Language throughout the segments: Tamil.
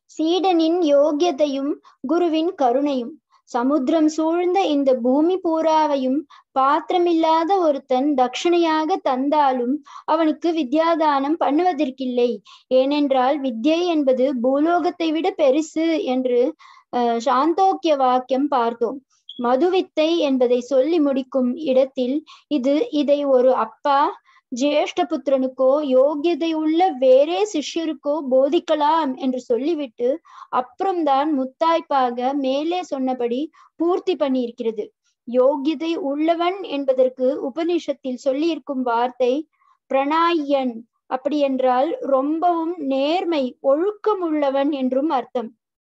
சீடனின் யோக்கியதையும் குருவின் கருணையும் சமுத்திரம் சூழ்ந்த இந்த பூமி பூராவையும் பாத்திரமில்லாத ஒருத்தன் தட்சணையாக தந்தாலும் அவனுக்கு வித்யாதானம் பண்ணுவதற்கில்லை ஏனென்றால் வித்யை என்பது பூலோகத்தை விட பெருசு என்று அஹ் சாந்தோக்கிய வாக்கியம் பார்த்தோம் மதுவித்தை என்பதை சொல்லி முடிக்கும் இடத்தில் இது இதை ஒரு அப்பா ஜேஷ்ட புத்திரனுக்கோ யோகியதை உள்ள வேறே சிஷ்யருக்கோ போதிக்கலாம் என்று சொல்லிவிட்டு அப்புறம்தான் முத்தாய்ப்பாக மேலே சொன்னபடி பூர்த்தி பண்ணியிருக்கிறது யோகியதை உள்ளவன் என்பதற்கு உபனிஷத்தில் சொல்லியிருக்கும் வார்த்தை பிரணாயன் அப்படி என்றால் ரொம்பவும் நேர்மை ஒழுக்கம் உள்ளவன் என்றும் அர்த்தம்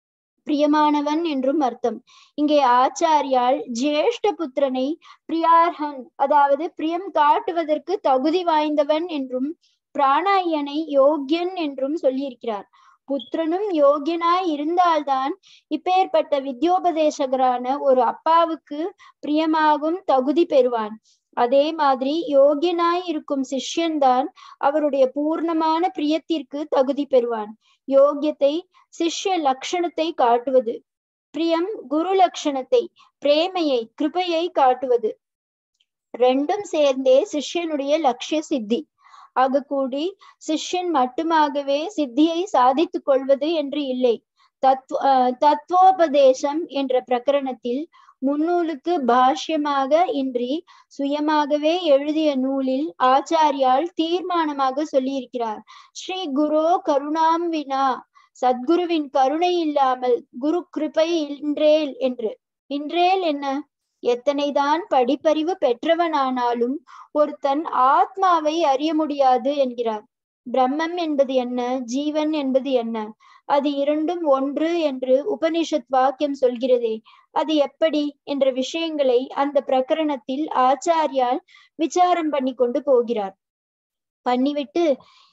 பிரியமானவன் என்றும் அர்த்தம் இங்கே ஆச்சாரியால் ஜேஷ்ட புத்திரனை பிரியார்ஹன் அதாவது பிரியம் காட்டுவதற்கு தகுதி வாய்ந்தவன் என்றும் பிராணாயனை யோக்கியன் என்றும் சொல்லியிருக்கிறார் புத்திரனும் யோகியனாய் இருந்தால்தான் இப்பேற்பட்ட வித்யோபதேசகரான ஒரு அப்பாவுக்கு பிரியமாகும் தகுதி பெறுவான் அதே மாதிரி யோகியனாய் இருக்கும் சிஷ்யன்தான் அவருடைய பூர்ணமான பிரியத்திற்கு தகுதி பெறுவான் யோகியத்தை சிஷ்ய லட்சணத்தை காட்டுவது பிரியம் குரு லட்சணத்தை பிரேமையை கிருபையை காட்டுவது ரெண்டும் சேர்ந்தே சிஷ்யனுடைய லட்சிய சித்தி ஆகக்கூடி சிஷ்யன் மட்டுமாகவே சித்தியை சாதித்துக் கொள்வது என்று இல்லை தத்துவ தத்துவோபதேசம் என்ற பிரகரணத்தில் முன்னூலுக்கு பாஷ்யமாக இன்றி சுயமாகவே எழுதிய நூலில் ஆச்சாரியால் தீர்மானமாக சொல்லியிருக்கிறார் ஸ்ரீ குரோ கருணாம் வினா சத்குருவின் கருணை இல்லாமல் குரு கிருபை இன்றேல் என்று இன்றேல் என்ன எத்தனைதான் படிப்பறிவு பெற்றவனானாலும் ஒருத்தன் ஆத்மாவை அறிய முடியாது என்கிறார் பிரம்மம் என்பது என்ன ஜீவன் என்பது என்ன அது இரண்டும் ஒன்று என்று உபனிஷத் வாக்கியம் சொல்கிறதே அது எப்படி என்ற விஷயங்களை அந்த பிரகரணத்தில் ஆச்சாரியால் விசாரம் பண்ணி கொண்டு போகிறார் பண்ணிவிட்டு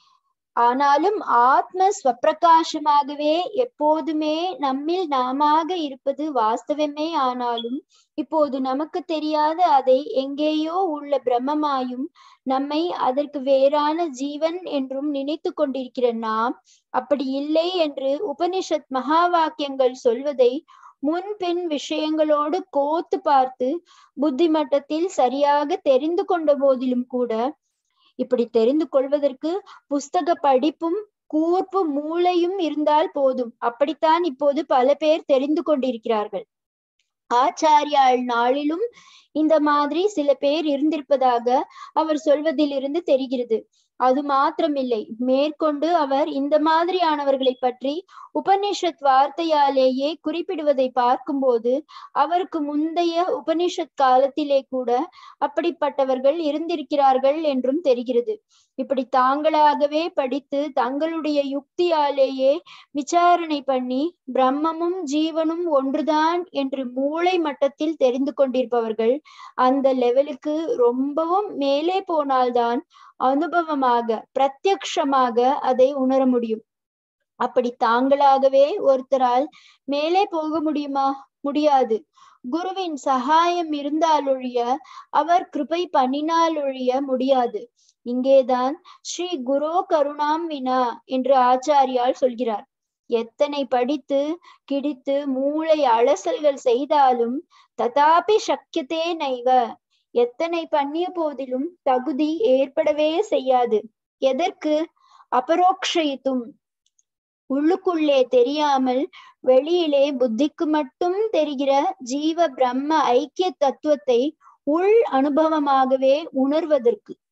ஆனாலும் ஆத்ம ஸ்வப்பிரகாசமாகவே எப்போதுமே நம்மில் நாமாக இருப்பது வாஸ்தவமே ஆனாலும் இப்போது நமக்கு தெரியாத அதை எங்கேயோ உள்ள பிரம்மமாயும் நம்மை அதற்கு வேறான ஜீவன் என்றும் நினைத்து கொண்டிருக்கிற நாம் அப்படி இல்லை என்று உபனிஷத் மகா வாக்கியங்கள் சொல்வதை முன்பின் விஷயங்களோடு கோத்து பார்த்து புத்தி மட்டத்தில் சரியாக தெரிந்து கொண்ட போதிலும் கூட இப்படி தெரிந்து கொள்வதற்கு புஸ்தக படிப்பும் கூர்ப்பு மூளையும் இருந்தால் போதும் அப்படித்தான் இப்போது பல பேர் தெரிந்து கொண்டிருக்கிறார்கள் ஆச்சாரியாள் நாளிலும் இந்த மாதிரி சில பேர் இருந்திருப்பதாக அவர் சொல்வதிலிருந்து தெரிகிறது அது மாத்திரமில்லை மேற்கொண்டு அவர் இந்த மாதிரியானவர்களை பற்றி உபனிஷத் வார்த்தையாலேயே குறிப்பிடுவதை பார்க்கும்போது அவருக்கு முந்தைய உபனிஷத் காலத்திலே கூட அப்படிப்பட்டவர்கள் இருந்திருக்கிறார்கள் என்றும் தெரிகிறது இப்படி தாங்களாகவே படித்து தங்களுடைய யுக்தியாலேயே விசாரணை பண்ணி பிரம்மமும் ஜீவனும் ஒன்றுதான் என்று மூளை மட்டத்தில் தெரிந்து கொண்டிருப்பவர்கள் அந்த லெவலுக்கு ரொம்பவும் மேலே போனால்தான் அனுபவமாக பிரத்யக்ஷமாக அதை உணர முடியும் அப்படி தாங்களாகவே ஒருத்தரால் மேலே போக முடியுமா முடியாது குருவின் சகாயம் இருந்தாலொழிய அவர் கிருபை பண்ணினாலொழிய முடியாது இங்கேதான் ஸ்ரீ குரு கருணாம் வினா என்று ஆச்சாரியால் சொல்கிறார் எத்தனை படித்து கிடித்து மூளை அலசல்கள் செய்தாலும் ததாபி சக்கியத்தே நைவ எத்தனை பண்ணிய போதிலும் தகுதி ஏற்படவே செய்யாது எதற்கு அபரோக்ஷயித்தும் உள்ளுக்குள்ளே தெரியாமல் வெளியிலே புத்திக்கு மட்டும் தெரிகிற ஜீவ பிரம்ம ஐக்கிய தத்துவத்தை உள் அனுபவமாகவே உணர்வதற்கு